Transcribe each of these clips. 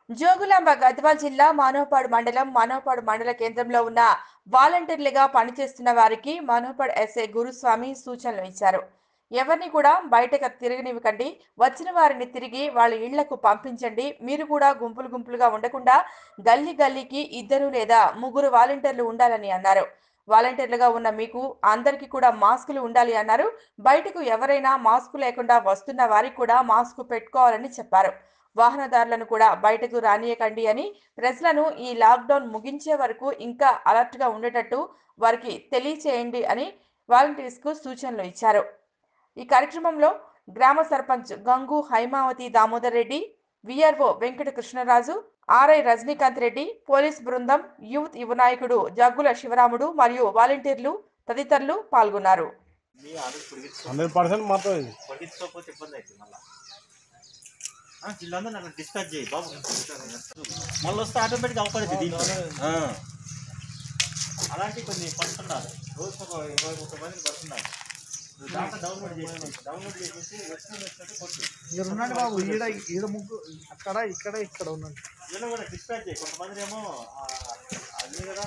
జోగులాంబ గద్వాల్ జిల్లా మానవపాడు మండలం మానవపాడు మండల కేంద్రంలో ఉన్న వాలంటీర్లుగా పనిచేస్తున్న వారికి మానవపాడు ఎస్ఐ గురుస్వామి సూచనలు ఇచ్చారు ఎవరిని కూడా బయటకు తిరగనివ్వకండి వచ్చిన వారిని తిరిగి వాళ్ళ ఇళ్లకు పంపించండి మీరు కూడా గుంపులు గుంపులుగా ఉండకుండా గల్లీ గల్లీకి ఇద్దరు లేదా ముగ్గురు వాలంటీర్లు ఉండాలని అన్నారు వాలంటీర్లుగా ఉన్న మీకు అందరికీ కూడా మాస్కులు ఉండాలి అన్నారు బయటకు ఎవరైనా మాస్కు లేకుండా వస్తున్న వారికి కూడా మాస్కు పెట్టుకోవాలని చెప్పారు వాహనదారులను కూడా బయటకు రానియకండి అని ప్రజలను ఈ లాక్డౌన్ ముగించే వరకు ఇంకా అలర్ట్గా ఉండేటట్టు వారికి తెలియచేయండి అని వాలంటీర్స్కు సూచనలు ఇచ్చారు ఈ కార్యక్రమంలో గ్రామ sarpanch Gangu Haimavathi Damodar Reddy VRO Venkata Krishnaraju RI Rajinikanth Reddy police బృందం యూత్ యువ నాయకుడు జగ్గుల శివరాముడు మరియు వాలంటీర్లు తదితరులు పాల్గొన్నారు మీ ఆర్డర్ పొడిగించుకో హండ్రెడ్ పర్సెంట్ మారుతుంది పొడిగించుకోకపోతే ఇబ్బంది అవుతుంది మళ్ళీ వీళ్ళందరూ నన్ను డిస్పాచ్ చేయి బాబు మళ్ళీ వస్తే ఆటోమేటిక్ అవపడుతుంది దీంట్లో ఆ. అలాంటి కొన్ని పడుతున్నారు రోజుకు ఒక ఇరవై ముప్పై మంది పడుతున్నారు నువ్వు దాంట్లో డౌన్లోడ్ చేసి డౌన్లోడ్ చేసేసి వచ్చిన వచ్చినట్టు కొట్టు మీరు ఉండండి బాబు ఈడ ఈడ ముగ్గు అక్కడ ఇక్కడ ఇక్కడ ఉండండి వీళ్ళు కూడా డిస్పాచ్ చేయి కొంతమంది ఏమో ఆ, అదే కదా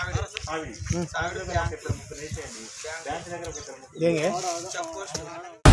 సావిడి సావిడి దగ్గర ఒక ఇద్దరు ముగ్గురు వేసేయండి బ్యాంక్ దగ్గర ఒక ఇద్దరు ముగ్గురు ఏంగే